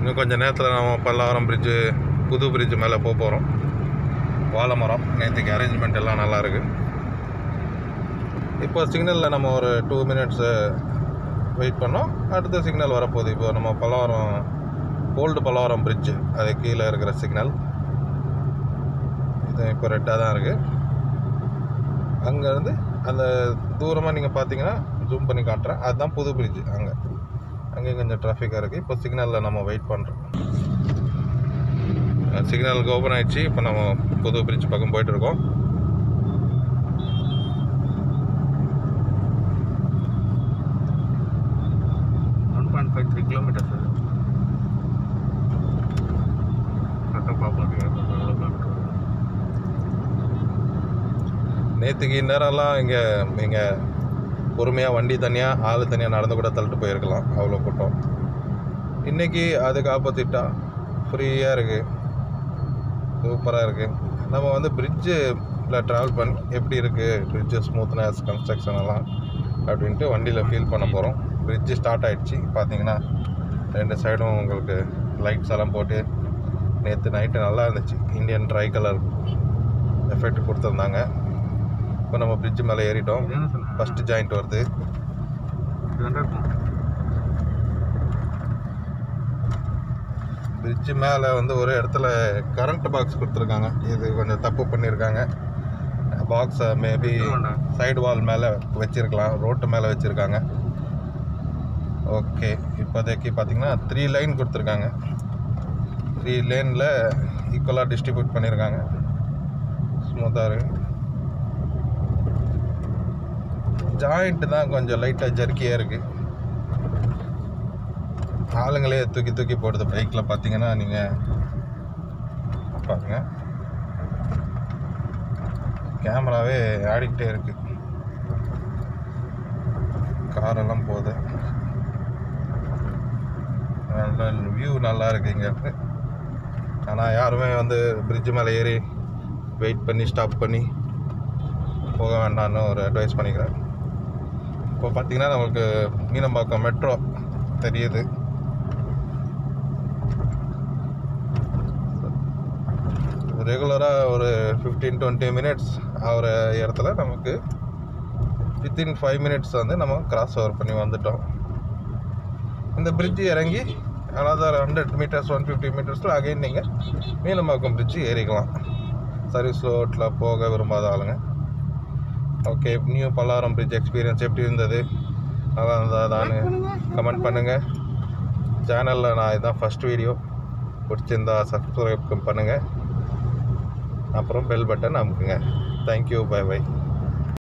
இன்னும் கொஞ்சம் நேரத்தில் நம்ம பல்லாவரம் பிரிட்ஜு புது பிரிட்ஜ் மேலே போக போகிறோம் வாழை மரம் நேற்றுக்கு அரேஞ்ச்மெண்ட் எல்லாம் நல்லா இருக்கு இப்போ சிக்னலில் நம்ம ஒரு டூ மினிட்ஸு வெயிட் பண்ணோம் அடுத்த சிக்னல் வரப்போகுது இப்போ நம்ம பல்லாவரம் ஓல்டு பல்லாவரம் பிரிட்ஜு அது கீழே இருக்கிற சிக்னல் இது இப்போ ரெட்டாக தான் இருக்குது அங்கேருந்து அந்த தூரமாக நீங்கள் பார்த்தீங்கன்னா ஜூம் பண்ணி காட்டுறேன் அதுதான் புது பிரிட்ஜ் அங்கே அங்கேயும் கொஞ்சம் டிராஃபிக்காக இருக்குது இப்போ சிக்னலில் நம்ம வெயிட் பண்ணுறோம் சிக்னலுக்கு ஓப்பன் ஆயிடுச்சு இப்போ நம்ம புது பிரிட்ஜ் பக்கம் போயிட்டு இருக்கோம் one point five three kilometre sir கரெக்டாக பார்ப்போம் எவ்வளோ கிலோமீட்டர் நேற்றுக்கு இந்நேரம்லாம் இங்கே இங்கே பொறுமையாக வண்டி தனியாக ஆள் தனியாக நடந்து கூட தள்ளிட்டு போயிருக்கலாம் அவ்வளோ கூட்டம் இன்றைக்கி அதுக்கு ஆப்போசிட்டாக ஃப்ரீயாக இருக்குது சூப்பராக இருக்குது நம்ம வந்து பிரிட்ஜில் ட்ராவல் பண்ணி எப்படி இருக்குது பிரிட்ஜு ஸ்மூத்னஸ் கன்ஸ்ட்ரக்ஷன் எல்லாம் அப்படின்ட்டு வண்டியில் ஃபீல் பண்ண போகிறோம் பிரிட்ஜு ஸ்டார்ட் ஆகிடுச்சு பார்த்தீங்கன்னா ரெண்டு சைடும் உங்களுக்கு லைட்ஸ் எல்லாம் போட்டு நேற்று நைட்டு நல்லா இருந்துச்சு இந்தியன் ட்ரை கலர் எஃபெக்ட் கொடுத்துருந்தாங்க இப்போ நம்ம பிரிட்ஜ் மேலே ஏறிட்டோம் இதுதானே சொன்னேன் ஃபஸ்ட்டு ஜாயிண்ட் வருது இதுதான்டா இருக்கும் பிரிட்ஜ் மேலே வந்து ஒரு இடத்துல கரண்ட் பாக்ஸ் கொடுத்துருக்காங்க இது கொஞ்சம் தப்பு பண்ணியிருக்காங்க பாக்ஸை மேபி இதுவாண்டா சைடு வால் மேலே வச்சிருக்கலாம் ரோட்டு மேலே வச்சுருக்காங்க ஓகே இப்போதைக்கு பார்த்தீங்கன்னா த்ரீ லைன் கொடுத்துருக்காங்க த்ரீ லேனில் ஈக்குவலாக டிஸ்ட்ரிபியூட் பண்ணியிருக்காங்க ஸ்மூத்தாக இருக்கு ஜாயிண்ட் தான் கொஞ்சம் லைட்டாக ஜர்க்கியாக இருக்குது ஆளுங்களே தூக்கி தூக்கி போடுது பைக்கில் பார்த்தீங்கன்னா நீங்கள் பாருங்க கேமராவே ஆடிக்கிட்டே இருக்கு காரெல்லாம் போகுது நல்ல வியூ நல்லா இருக்கு இங்கே இருந்து ஆனால் யாருமே வந்து பிரிட்ஜ் மேலே ஏறி வெயிட் பண்ணி ஸ்டாப் பண்ணி போக வேண்டாம்னு ஒரு அட்வைஸ் பண்ணிக்கிறேன் இப்போ பார்த்தீங்கன்னா நமக்கு மீனம்பாக்கம் மெட்ரோ தெரியுது ரெகுலராக ஒரு ஃபிஃப்டீன் டுவெண்ட்டி மினிட்ஸ் ஆகிற இடத்துல நமக்கு வித்தின் ஃபைவ் மினிட்ஸ் வந்து நம்ம கிராஸ் ஓவர் பண்ணி வந்துட்டோம் இந்த பிரிட்ஜு இறங்கி another hundred metres one fifty மீட்டர்ஸில் அகைன் நீங்கள் மீனம்பாக்கம் பிரிட்ஜு ஏறிக்கலாம் சர்வீஸ் ரோட்டில் போக விரும்பாத ஆளுங்க okay new Pallavaram bridge experience எப்படி இருந்தது நல்லா இருந்தாதான்னு கமெண்ட் பண்ணுங்கள் சேனலில் நான் இதுதான் ஃபஸ்ட் வீடியோ பிடிச்சிருந்தா சப்ஸ்கிரைப் பண்ணுங்கள் அப்புறம் பெல் பட்டன் அமுக்குங்க தேங்க்யூ பை பை